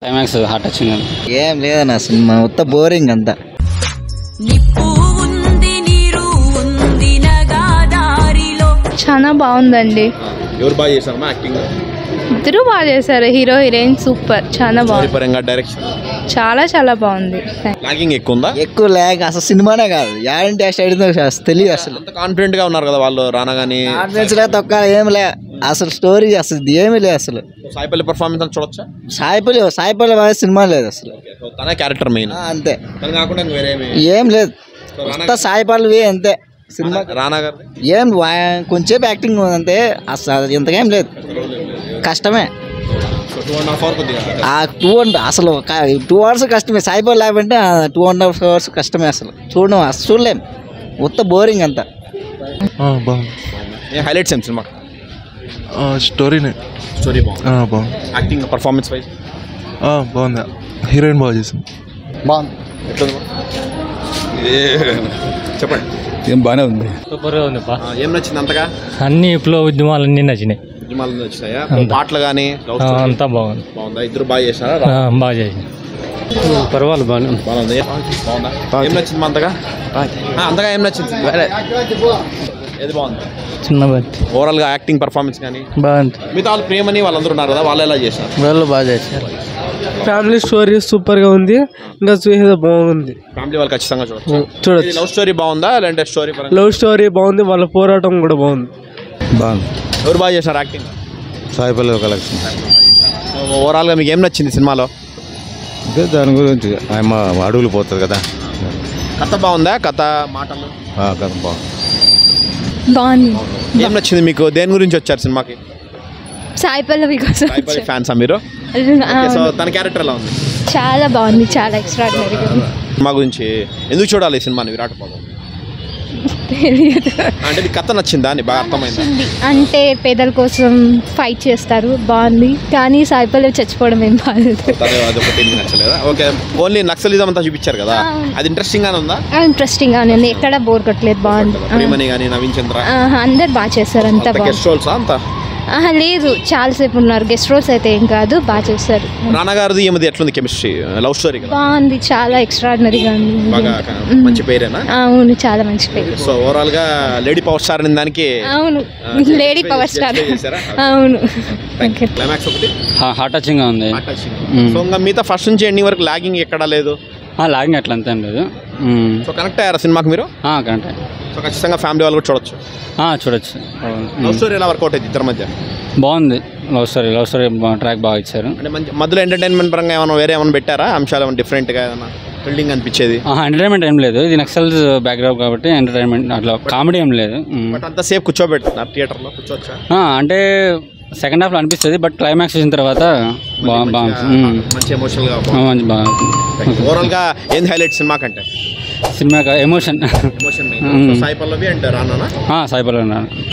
Climax heart touching ఏం లేదన్న cinema ఉత్త బోరింగ్ అంతా నిప్పు ఉంది నీరు ఉంది నగా దారిలో చాలా బాగుందండి ఎవరు బాగా చేశారమ్మా యాక్టింగ్ ఇద్దరు బాగా చేశారు హీరో హీరోయిన్ సూపర్ చాలా బాగుంది పరంగా డైరెక్షన్ చాలా చాలా బాగుంది లాగింగ్ ఎక్కువ ఉందా ఎక్కువ లేక అసలు సినిమానే కాదు యాడంటే అడిగిందో అసలు తెలియదు అసలు అంత కాన్ఫిడెంట్ గా ఉన్నారు కదా వాళ్ళు రానా గానీ కాన్ఫిడెన్స్ లే తొక్క ఏం లే అసలు స్టోరీ అసలు ఇది ఏమీ లేదు అసలు సాయిపల్లి పర్ఫార్మెన్స్ అని చూడొచ్చా సాయిపల్లి సాయిపల్లి బాగా సినిమా లేదు అసలు సో తనే క్యారెక్టర్ మెయిన్ ఆ, అంతే తను కాకుండా ఇంక వేరే ఏమి- ఏం లేదు ఉత్త సాయిపల్లి అంతే సినిమా రానా గారి ఏం వా- కొంచెంసేపు యాక్టింగ్ ఉంది అంతే అసలు ఇంతకేం లేదు కష్టమే so two and half hour కొద్దిగా ఆ టూ అండ్ అసలు టూ అవర్స్ కష్టమే సాయిపల్లి లేకుంటే టూ అండ్ హాఫ్ అవర్స్ కష్టమే అసలు చూడడం అసలు చూడలేం ఉత్త బోరింగ్ అంతా బాగుంది ఏ హైలైట్స్ ఏం సినిమా స్టోరీనే స్టోరీ బాగుంది బాగుంది యాక్టింగ్ పర్ఫార్మెన్స్ వైజ్ బాగుంది హీరోయిన్ బాగా చేసింది బాగుంది చెప్పండి ఏం బాగానే ఉంది సూపర్గా ఉంది పా ఆ, ఏం నచ్చింది అంతగా అన్ని విప్లవ ఉద్యమాలు అన్నీ నచ్చినాయి ఉద్యమాలు నచ్చినాయా పాటలు కానీ ఆ, అంతా బాగుంది బాగుందా ఇద్దరు బాగా చేశారా ఆ, బాగా చేసింది పర్వాలేదు బాగానే ఉంది బాగుంది బాగుందా ఏం నచ్చింది మా అంతగా ఆ, అంతగా ఏం నచ్చింది ఏది బాగుంది చిన్న బట్టి ఓవరాల్ గా యాక్టింగ్ పర్ఫార్మెన్స్ కానీ బాగుంది మిగతా వాళ్ళు ప్రేమని వాళ్ళందరూ ఉన్నారు కదా వాళ్ళు ఎలా చేశారు వాళ్ళు బాగా చేశారు ఫ్యామిలీ స్టోరీ సూపర్ గా ఉంది ఇంకా చూసేది బాగుంది ఫ్యామిలీ వాళ్ళు ఖచ్చితంగా చూడొచ్చు చూడొచ్చు లవ్ స్టోరీ బాగుందా లేదంటే స్టోరీ పరంగా లవ్ స్టోరీ బాగుంది వాళ్ళ పోరాటం కూడా బాగుంది బాగుంది ఎవరు బాగా చేశారు యాక్టింగ్ సాయిపల్లి కలెక్షన్ ఓవరాల్ గా మీకు ఏం నచ్చింది సినిమాలో అదే దాని గురించి ఆయన అడుగులు పోతుంది కదా కథ బాగుందా కథ మాటలు ఆ, కదా బాగుంది బాగుంది ఏం నచ్చింది మీకు దేని గురించి వచ్చారు సినిమాకి సాయి పల్లవి కోసం సాయిపల్లి ఫ్యాన్సా మీరు సో తన క్యారెక్టర్ ఎలా ఉంది చాలా బాగుంది చాలా ఎక్స్ట్రాడినరీగా సినిమా గురించి ఎందుకు చూడాలి ఈ సినిమాని విరాట్ పదం తెలియదు అంటే నీకు కథ నచ్చిందా అని బాగా అర్థమైందా అంటే పేదల కోసం ఫైట్ చేస్తారు బాగుంది కానీ సాయి పల్లవి చచ్చిపోవడం ఏం బాగాలేదు తను అదొకటి మీకు నచ్చలేదా ఓకే ఓన్లీ నక్సలిజం అంతా చూపించారు కదా అది ఇంట్రెస్టింగ్ గానే ఉందా ఇంట్రెస్టింగ్ గానే ఉంది ఎక్కడ బోర్ కొట్టలేదు బాగుంది ప్రేమని కానీ నవీన్ చంద్ర ఆహా, అందరు బాగా చేశారు అంతా బాగుంది గెస్ట్ రోల్స్ అంతా ఆహా, లేదు చాలాసేపు ఉన్నారు గెస్ట్ రోల్స్ అయితే ఏం కాదు బాగా చేశారు రానా గారిది ఏమిది ఎట్లుంది కెమిస్ట్రీ లవ్ స్టోరీ కదా బాగుంది చాలా ఎక్స్ట్రాడినరీగా ఉంది బాగా క- మంచి పేరేనా అవును చాలా మంచి పేరు సో ఓవరాల్ గా లేడీ పవర్ స్టార్ అనే దానికి అవును లేడీ పవర్ స్టార్ చేశారా? అవును ఓకే క్లైమాక్స్ ఒకటి హార్ట్ టచింగ్ ఉంది సో ఇంకా మిగతా ఫస్ట్ నుంచి ఎండింగ్ వరకు లాగింగ్ ఎక్కడా లేదు లాగింగ్ అట్లా అంతేం లేదు సో కనెక్ట్ అయ్యారా సినిమాకి మీరు కరెక్ట్ సో ఖచ్చితంగా ఫ్యామిలీ వాళ్ళు కూడా చూడొచ్చు చూడొచ్చు లవ్ స్టోరీ ఎలా వర్కౌట్ అయింది ఇద్దరి మధ్య బాగుంది love story love story track బాగా ఇచ్చారు అంటే మంచి మధ్యలో ఎంటర్టైన్మెంట్ పరంగా ఏమైనా వేరే ఏమైనా పెట్టారా అంశాలు ఏమైనా డిఫరెంట్గా ఏమైనా బిల్డింగ్ అనిపించేది ఎంటర్టైన్మెంట్ ఏం లేదు ఇది నక్సల్ బ్యాక్గ్రౌండ్ కాబట్టి ఎంటర్టైన్మెంట్ అట్లా కామెడీ ఏం లేదు మ్మ్. బట్ అంతా సేఫ్ కూర్చోబెడుతున్నారు థియేటర్లో కూర్చోవచ్చా ఆ, అంటే సెకండ్ హాఫ్లో అనిపిస్తుంది బట్ క్లైమాక్స్ చూసిన తర్వాత బా బాగుంది మ్మ్. మంచి ఎమోషనల్గా ఆ, మంచి బాగా ఓవరాల్గా ఏంది హైలైట్ సినిమా కంటే cinema emotion emotion Sai Pallavi and Rana సాయిపల్లి